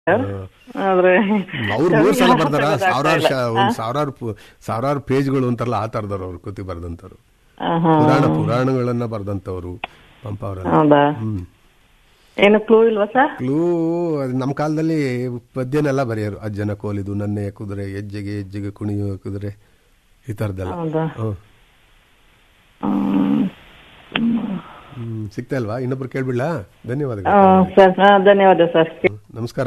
ಆದ್ರೆ ಅವ್ರು ಮೂರ್ ಸಲ ಬರ್ತಾರ ಗೊತ್ತಾಗ್ತಾ ಸಾವಿರಾರು ಇಲ್ಲ. ಶ- ಒಂದ್ ಸಾವಿರಾರು ಪು- ಸಾವಿರಾರು ಪೇಜ್ಗಳು ಅಂತಾರಲ್ಲ ಆ ತರದವ್ರು ಅವ್ರು ಕೃತಿ ಬರ್ದಂತವ್ರು ಆಹಾ. ಪುರಾಣ ಪುರಾಣಗಳನ್ನ ಬರ್ದಂತವ್ರು ಪಂಪ ಅವರೆಲ್ಲ ಹೌದಾ ಹ್ಮ್ ಏನು ಕ್ಲೂ ಇಲ್ವಾ ಸರ್ ಕ್ಲೂ ಅದು ನಮ್ಮ ಕಾಲದಲ್ಲಿ ಪದ್ಯನೆಲ್ಲ ಬರೆಯೋರು ಅಜ್ಜನ ಕೋಲಿದು ನನ್ನೆಯ ಕುದುರೆ ಹೆಜ್ಜೆಗೆ ಹೆಜ್ಜೆಗೆ ಕುಣಿಯುವ ಕುದುರೆ ಈ ತರದೆಲ್ಲ ಹೌದಾ ಹ್ಮ್ ಹ್ಮ್. ಹ್ಮ್ ಸಿಗ್ತಾ ಇಲ್ವಾ ಇನ್ನೊಬ್ರು ಕೇಳ್ಬಿಡ್ಲಾ ಧನ್ಯವಾದಗಳು ಆ, ಸರ್ ಹಾ, ಧನ್ಯವಾದ ಸರ್ ನಮಸ್ಕಾರ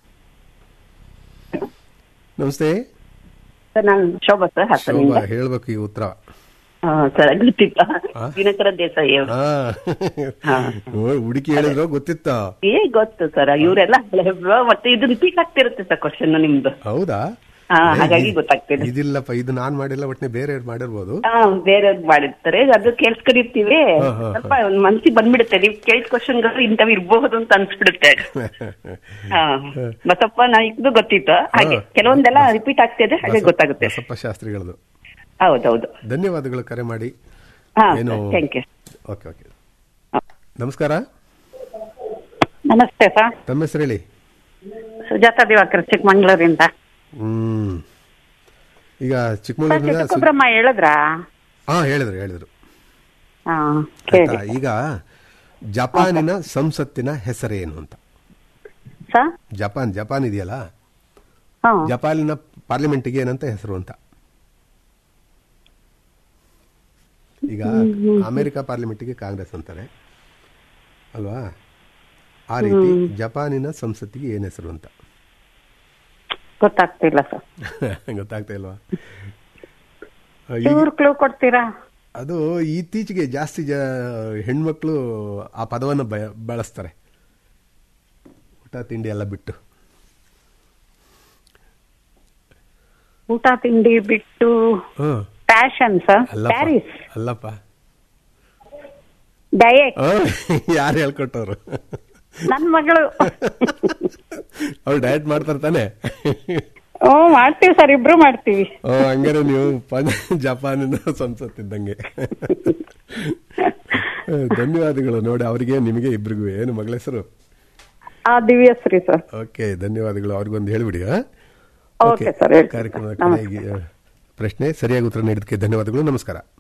ನಮಸ್ತೆ ಸರ್ ನಾನು ಶೋಭಾ ಸರ್ ಹಾಸನಿಂದ ಶೋಭಾ ಹೇಳ್ಬೇಕು ಈ ಉತ್ತರ ಹಾ, ಸರ್ ಗೊತ್ತಿತ್ತ ಆ? ದಿನಕರ ದೇಸಾಯಿ ಅವರು ಹಾ ಓ, ಹುಡುಕಿ ಹೇಳಿದ್ರು ಗೊತ್ತಿತ್ತ ಏ ಗೊತ್ತು ಸರ್ ಇವರೆಲ್ಲ ಮತ್ತೆ ಇದು ರಿಪೀಟ್ ಆಗ್ತಿರುತ್ತೆ ಸರ್ ಕ್ವಶನ್ ನಿಮ್ದು ಹೌದಾ ಹಾ ಏ, ಹಾಗಾಗಿ ಇದು- ಗೊತ್ತಾಗ್ತಿದೆ ಇದಿಲ್ಲಪ್ಪ ಇದು ನಾನ್ ಮಾಡಿಲ್ಲ ಒಟ್ಟಿನ ಬೇರೆ ಮಾಡಿರ್ಬೋದು ಹಾ ಬೇರೆಯವ್ರು ಮಾಡಿರ್ತಾರೆ ಅದು ಕೇಳಿಸ್ಕೊಂಡಿರ್ತೀವಿ ಹಾ, ಹಾ, ಸ್ವಲ್ಪ ಒಂದ್ ಮನ್ಸಿಗೆ ಬಂದ್ಬಿಡುತ್ತೆ ನೀವು ಕೇಳಿದ ಕ್ವಶನ್ಗಳು ಇಂಥವು ಇರ್ಬಹುದು ಅಂತ ಅನ್ಸ್ಬಿಡುತ್ತೆ ಹಾ ಬಸಪ್ಪ ನಾಯ್ಕದು ಗೊತ್ತಿತ್ತು ಹಾಗೆ ಹಾ. ಕೆಲವೊಂದೆಲ್ಲ ರಿಪೀಟ್ ಆಗ್ತಿದೆ ಹಾಗೆ ಗೊತ್ತಾಗುತ್ತೆ ಬಸಪ್ಪ ಶಾಸ್ತ್ರಿಗಳದು ಹೌದೌದು ಧನ್ಯವಾದಗಳು ಕರೆ ಮಾಡಿ ಹಾ ಏನು ಥ್ಯಾಂಕ್ ಯು ಓಕೆ ಓಕೆ ನಮಸ್ಕಾರ ನಮಸ್ತೆ ಸರ್ ತಮ್ಮ ಹೆಸರು ಹೇಳಿ ಸುಜಾತ ದಿವಾಕರ್ ಚಿಕ್ಕಮಂಗ್ಳೂರಿಂದ ಹ್ಮ್ ಈಗ ಸರ್ ಚಿಕ್ಕಮಗಳೂರಿನ ಸು- ಚಿಕ್ಕಬ್ರಹ್ಮ ಹೇಳಿದ್ರಾ ಹಾ ಹೇಳಿದ್ರು ಹೇಳಿದ್ರು ಹಾ ಆಯ್ತಾ ಕೇಳಿ ಈಗ ಜಪಾನಿನ ಸಂಸತ್ತಿನ ಹೆಸರೇನು ಅಂತ ಸರ್ ಜಪಾನ್ ಜಪಾನ್ ಇದೆಯಲ್ಲ ಹಾ ಜಪಾನಿನ ಪಾರ್ಲಿಮೆಂಟ್ಗೆ ಏನಂತ ಹೆಸರು ಅಂತ ಈಗ ಅಮೆರಿಕ ಪಾರ್ಲಿಮೆಂಟ್ಗೆ ಕಾಂಗ್ರೆಸ್ ಅಂತಾರೆ ಅಲ್ವಾ ಆ ರೀತಿ ಜಪಾನಿನ ಸಂಸತ್ತಿಗೆ ಏನ್ ಹೆಸರು ಅಂತ ಗೊತ್ತಾಗ್ತಿಲ್ಲ ಸರ್ ಗೊತ್ತಾಗ್ತಾ ಇಲ್ವಾ ಈಗ ಚೂರು ಕ್ಲೂ ಕೊಡ್ತೀರಾ ಅದು ಇತ್ತೀಚೆಗೆ ಜಾಸ್ತಿ ಜ ಹೆಣ್ಮಕ್ಳು ಆ ಪದವನ್ನು ಬಯ- ಬಳಸ್ತಾರೆ ಊಟ ತಿಂಡಿ ಎಲ್ಲ ಬಿಟ್ಟು ಊಟ ತಿಂಡಿ ಬಿಟ್ಟು ಹ್ಮ್ ಪ್ಯಾಷನ್ ಸರ್ ಅಲ್ಲಪ್ಪ ಪ್ಯಾರಿಸ್ ಅಲ್ಲಪ್ಪ ಡಯಟ್ ಯಾರು ಹೇಳ್ಕೊಟ್ಟವ್ರು ನನ್ ಮಗಳು ಅವ್ರು ಡಯಟ್ ಮಾಡ್ತಾರೆ ತಾನೆ ಹ್ಞೂ ಮಾಡ್ತೀವಿ ಸರ್ ಇಬ್ರು ಮಾಡ್ತೀವಿ ಓ ಹಂಗಾರೆ ನೀವು ಪಂಜ ಜಪಾನಿನ ಸಂಸತ್ತಿದ್ದಂಗೆ ಧನ್ಯವಾದಗಳು ನೋಡಿ ಅವರಿಗೆ ನಿಮಗೆ ಇಬ್ರಿಗೂ ಏನು ಮಗಳ ಹೆಸರು ಆ ದಿವ್ಯಶ್ರೀ ಸರ್ ಓಕೆ ಧನ್ಯವಾದಗಳು ಅವ್ರಿಗೊಂದು ಹೇಳ್ಬಿಡಿ ಆ? ಓಕೆ ಸರ್ ಹೇಳ್ತೀನಿ ಕಾರ್ಯಕ್ರಮದ ಸರ್. ನಮಸ್ತೆ. ಕೊನೆಗೆ, ಆ, ಪ್ರಶ್ನೆ ಸರಿಯಾಗಿ ಉತ್ತರ ನೀಡಿದ್ದಕ್ಕೆ ಧನ್ಯವಾದಗಳು ನಮಸ್ಕಾರ